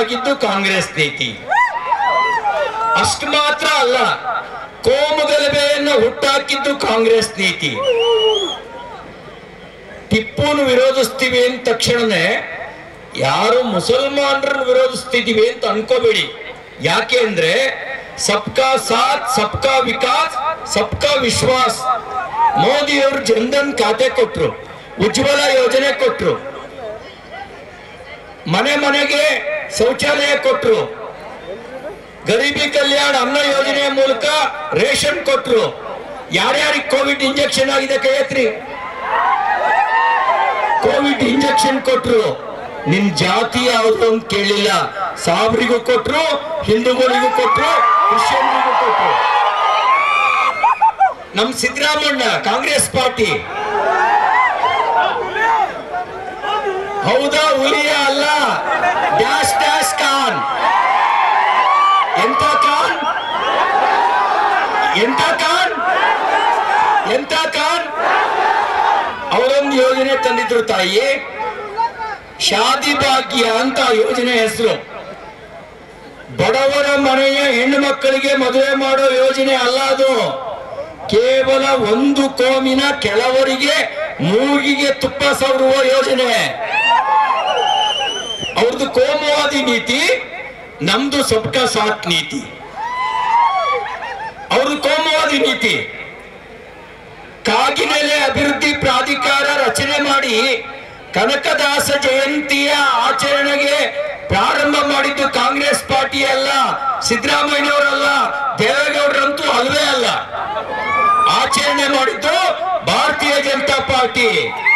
ಆಗಿದ್ದು ಕಾಂಗ್ರೆಸ್ ನೀತಿ ಅಷ್ಟು ಮಾತ್ರ ಅಲ್ಲ ಕೋಮು ಗಲಭೆಯನ್ನು ಹುಟ್ಟಾಕಿದ್ದು ಕಾಂಗ್ರೆಸ್ ನೀತಿ ಟಿಪ್ಪುನು ವಿರೋಧಿಸ್ತೀವಿ ಅಂದ ತಕ್ಷಣನೇ ಯಾರು ಮುಸಲ್ಮಾನರನ್ನು ವಿರೋಧಿಸ್ತಿದೀವಿ ಅಂತ ಅನ್ಕೋಬೇಡಿ ಯಾಕೆ ಅಂದ್ರೆ ಸಬ್ಕಾ ಸಾಥ್ ಸಬ್ಕಾ ವಿಕಾಸ್ ಸಬ್ಕಾ ವಿಶ್ವಾಸ್ ಮೋದಿಯವರು ಜನ್ಧನ್ ಖಾತೆ ಕೊಟ್ರು ಉಜ್ವಲ ಯೋಜನೆ ಕೊಟ್ರು ಮನೆ ಮನೆಗೆ ಶೌಚಾಲಯ ಕೊಟ್ರು ಗರೀಬಿ ಕಲ್ಯಾಣ ಅನ್ನ ಯೋಜನೆಯ ಮೂಲಕ ರೇಷನ್ ಕೊಟ್ರು ಯಾರ್ಯಾರಿಗೆ ಕೋವಿಡ್ ಇಂಜೆಕ್ಷನ್ ಆಗಿದೆ ಕೈ ಎತ್ರಿ ಕೋವಿಡ್ ಇಂಜೆಕ್ಷನ್ ಕೊಟ್ರು ನಿನ್ ಜಾತಿ ಯಾವುದು ಅಂತ ಕೇಳಿಲ್ಲ ಸಾಬ್ರಿಗೂ ಕೊಟ್ರು ಹಿಂದೂಗಳಿಗೂ ಕೊಟ್ರು ಕ್ರಿಶ್ಚಿಯನ್ರಿಗೂ ಕೊಟ್ರು ನಮ್ ಸಿದ್ದರಾಮಣ್ಣ ಕಾಂಗ್ರೆಸ್ ಪಾರ್ಟಿ ಹೌದಾ ಹುಲಿಯ ಅಲ್ಲ ಡ್ಯಾಶ್ ಡ್ಯಾಶ್ ಖಾನ್ ಎಂತ ಖಾನ್ ಎಂತ ಖಾನ್ ಎಂತ ಖಾನ್ ಅವರೊಂದು ಯೋಜನೆ ತಂದಿದ್ರು ತಾಯಿ ಶಾದಿ ಭಾಗ್ಯ ಅಂತ ಯೋಜನೆ ಹೆಸರು ಬಡವರ ಮನೆಯ ಹೆಣ್ಣು ಮಕ್ಕಳಿಗೆ ಮದುವೆ ಮಾಡೋ ಯೋಜನೆ ಅಲ್ಲ ಅದು ಕೇವಲ ಒಂದು ಕೋಮಿನ ಕೆಲವರಿಗೆ ಮೂಗಿಗೆ ತುಪ್ಪ ಸವರುವ ಯೋಜನೆ ಅವ್ರದ್ದು ಕೋಮುವಾದಿ ನೀತಿ ನಮ್ದು ಸಬ್ಕಾ ಸಾಥ್ ನೀತಿ ಅವ್ರದ್ದು ಕೋಮುವಾದಿ ನೀತಿ ಕಾಗಿನೆಲೆ ಅಭಿವೃದ್ಧಿ ಪ್ರಾಧಿಕಾರ ರಚನೆ ಮಾಡಿ ಕನಕದಾಸ ಜಯಂತಿಯ ಆಚರಣೆಗೆ ಪ್ರಾರಂಭ ಮಾಡಿದ್ದು ಕಾಂಗ್ರೆಸ್ ಪಾರ್ಟಿ ಅಲ್ಲ ಸಿದ್ದರಾಮಯ್ಯನವರಲ್ಲ ದೇವೇಗೌಡರಂತೂ ಅಲ್ವೇ ಅಲ್ಲ ಆಚರಣೆ ಮಾಡಿದ್ದು ಭಾರತೀಯ ಜನತಾ ಪಾರ್ಟಿ